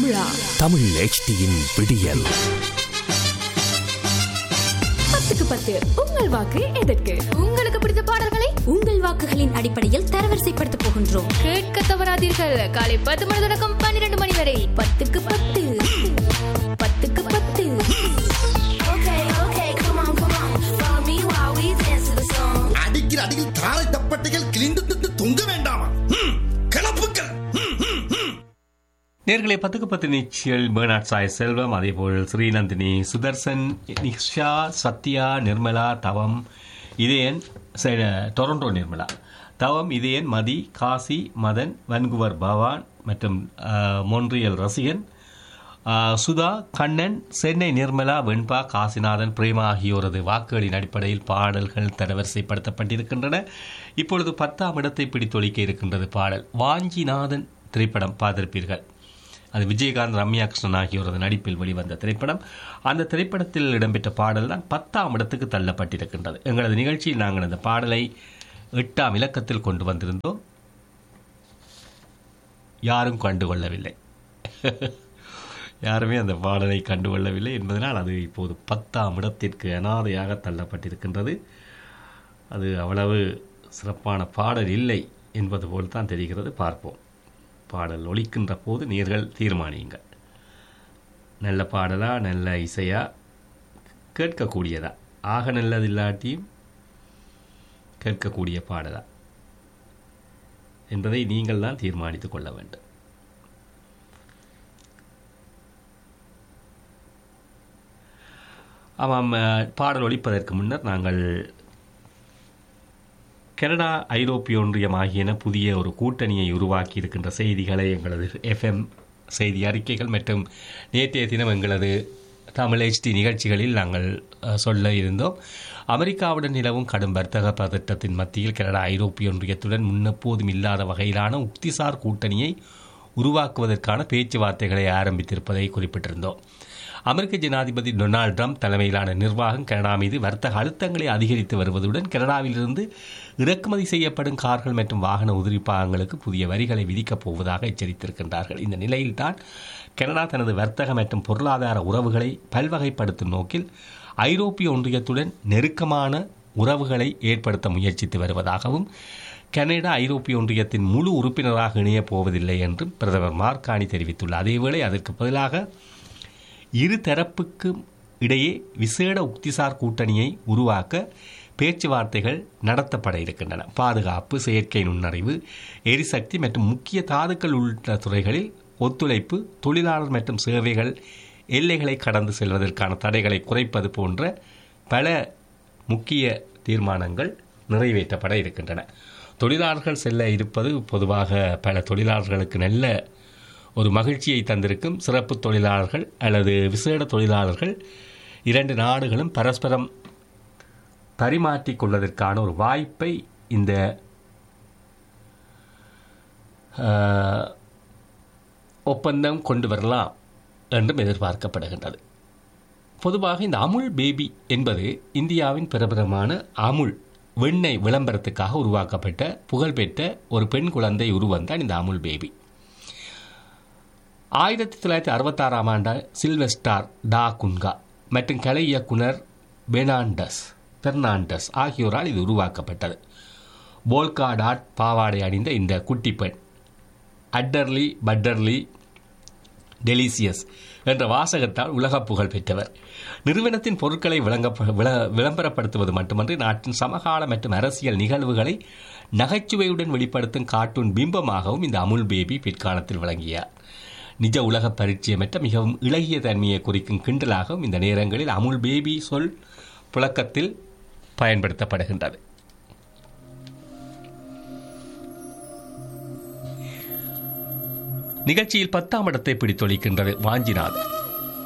தமிழா தமிழ் HDயின் விடியல் பத்துக்கு பத்து உங்கள் வாக்கு எதற்கு உங்களுக்கு பிடித்த பாடல்களை உங்கள் வாக்குகளின் அடிப்படையில் தரவரிசைப்படுத்த போகின்றோம் கேட்க தவறாதீர்கள் காலை பத்து மணி தொடக்கம் பன்னிரண்டு மணி வரை பத்துக்கு பத்து பத்துக்கு பத்து அடிக்கிற அடியில் தாரை தப்பட்டைகள் கிழிந்து திட்டு தொங்க வேண்டாமா ம், கிளப்புக்கள் ம், ம், ம். நேர்களை பத்துக்கு பத்து நிச்சயல் பேர்னாட் சாய் செல்வம் அதேபோல் ஸ்ரீநந்தினி சுதர்சன் நிஷா சத்யா நிர்மலா தவம் இதயன் ச- டொரண்டோ நிர்மலா தவம் இதயன் மதி காசி மதன் வன்குவர் பவான் மற்றும் அஹ், மொன்றியல் ரசிகன் அஹ், சுதா கண்ணன் சென்னை நிர்மலா வெண்பா காசிநாதன் பிரேமா ஆகியோரது வாக்குகளின் அடிப்படையில் பாடல்கள் தரவரிசைப்படுத்தப்பட்டிருக்கின்றன இப்பொழுது பத்தாம் இடத்தை பிடித்தொழிக்க இருக்கின்றது பாடல் வாஞ்சிநாதன் திரைப்படம் பார்த்திருப்பீர்கள் அது விஜயகாந்த் ரம்யா கிருஷ்ணன் ஆகியோரது நடிப்பில் வெளிவந்த திரைப்படம் அந்த திரைப்படத்தில் இடம்பெற்ற பாடல் தான் பத்தாம் இடத்துக்கு தள்ளப்பட்டிருக்கின்றது எங்களது நிகழ்ச்சியில் நாங்கள் அந்த பாடலை எட்டாம் இலக்கத்தில் கொண்டு வந்திருந்தோம் யாரும் கண்டுகொள்ளவில்லை யாருமே அந்த பாடலை கண்டுகொள்ளவில்லை என்பதனால் அது இப்போது பத்தாம் இடத்திற்கு அனாதையாக தள்ளப்பட்டிருக்கின்றது அது அவ்வளவு சிறப்பான பாடல் இல்லை என்பது போல் தான் தெரிகிறது பார்ப்போம் பாடல் ஒலிக்கின்ற போது நீர்கள் தீர்மானியுங்கள் நல்ல பாடலா நல்ல இசையா கேட்கக்கூடியதா ஆக நல்லது இல்லாட்டியும் கேட்கக்கூடிய பாடலா என்பதை நீங்கள் தான் தீர்மானித்துக் கொள்ள வேண்டும் ஆமாம் அஹ், பாடல் ஒலிப்பதற்கு முன்னர் நாங்கள் கனடா ஐரோப்பிய ஒன்றியம் ஆகியன புதிய ஒரு கூட்டணியை உருவாக்கி இருக்கின்ற செய்திகளை எங்களது எஃப்எம் செய்தி அறிக்கைகள் மற்றும் நேற்றைய தினம் எங்களது தமிழ் HD நிகழ்ச்சிகளில் நாங்கள் அஹ், சொல்ல இருந்தோம் அமெரிக்காவுடன் நிலவும் கடும் வர்த்தக பதட்டத்தின் மத்தியில் கனடா ஐரோப்பிய ஒன்றியத்துடன் முன்னெப்போதும் இல்லாத வகையிலான உக்திசார் கூட்டணியை உருவாக்குவதற்கான பேச்சுவார்த்தைகளை ஆரம்பித்திருப்பதை குறிப்பிட்டிருந்தோம் அமெரிக்க ஜனாதிபதி டொனால்ட் ட்ரம்ப் தலைமையிலான நிர்வாகம் கனடா மீது வர்த்தக அழுத்தங்களை அதிகரித்து வருவதுடன் கனடாவிலிருந்து இறக்குமதி செய்யப்படும் கார்கள் மற்றும் வாகன உதிரி பாகங்களுக்கு புதிய வரிகளை விதிக்கப் போவதாக எச்சரித்திருக்கின்றார்கள் இந்த நிலையில்தான் கனடா தனது வர்த்தக மற்றும் பொருளாதார உறவுகளை பல்வகைப்படுத்தும் நோக்கில் ஐரோப்பிய ஒன்றியத்துடன் நெருக்கமான உறவுகளை ஏற்படுத்த முயற்சித்து வருவதாகவும் கனடா ஐரோப்பிய ஒன்றியத்தின் முழு உறுப்பினராக இணையப் போவதில்லை என்றும் பிரதமர் மார்கானி தெரிவித்துள்ளார் அதேவேளை அதற்கு பதிலாக இரு தரப்புக்கும் இடையே விசேட உக்திசார் கூட்டணியை உருவாக்க பேச்சுவார்த்தைகள் நடத்தப்பட இருக்கின்றன பாதுகாப்பு செயற்கை நுண்ணறிவு எரிசக்தி மற்றும் முக்கிய தாதுக்கள் உள்ளிட்ட துறைகளில் ஒத்துழைப்பு தொழிலாளர் மற்றும் சேவைகள் எல்லைகளை கடந்து செல்வதற்கான தடைகளை குறைப்பது போன்ற பல முக்கிய தீர்மானங்கள் நிறைவேற்றப்பட இருக்கின்றன தொழிலாளர்கள் செல்ல இருப்பது பொதுவாக பல தொழிலாளர்களுக்கு நல்ல ஒரு மகிழ்ச்சியை தந்திருக்கும் சிறப்பு தொழிலாளர்கள் அல்லது விசேட தொழிலாளர்கள் இரண்டு நாடுகளும் பரஸ்பரம் பரிமாற்றிக் கொள்வதற்கான ஒரு வாய்ப்பை இந்த ஆஹ், ஒப்பந்தம் கொண்டு வரலாம் என்றும் எதிர்பார்க்கப்படுகின்றது பொதுவாக இந்த அமுல் பேபி என்பது இந்தியாவின் பிரபலமான அமுல் வெண்ணெய் விளம்பரத்துக்காக உருவாக்கப்பட்ட புகழ்பெற்ற ஒரு பெண் குழந்தை உருவந்தான் இந்த அமுல் பேபி ஆயிரத்தி தொள்ளாயிரத்தி அறுபத்தாறாம் ஆண்டு சில்வெஸ்டார் டா குன்கா மற்றும் கலை இயக்குனர் பெர்னாண்டஸ் பெர்னாண்டஸ் ஆகியோரால் இது உருவாக்கப்பட்டது போல்கா டாட் பாவாடை அணிந்த இந்த குட்டி பெண் அட்டர்லி பட்டர்லி டெலிசியஸ் என்ற வாசகத்தால் உலக புகழ் பெற்றவர் நிறுவனத்தின் பொருட்களை விளங்க விள- விளம்பரப்படுத்துவது மட்டுமன்றி நாட்டின் சமகால மற்றும் அரசியல் நிகழ்வுகளை நகைச்சுவையுடன் வெளிப்படுத்தும் கார்ட்டூன் பிம்பமாகவும் இந்த அமுல் பேபி பிற்காலத்தில் விளங்கியார் நிஜ உலக பரிச்சயமற்ற மிகவும் இளகிய தன்மையை குறிக்கும் கிண்டலாகவும் இந்த நேரங்களில் அமுல் பேபி சொல் புழக்கத்தில் பயன்படுத்தப்படுகின்றது நிகழ்ச்சியில் பத்தாம் இடத்தை பிடித்தொழிக்கின்றது வாஞ்சிநாதன்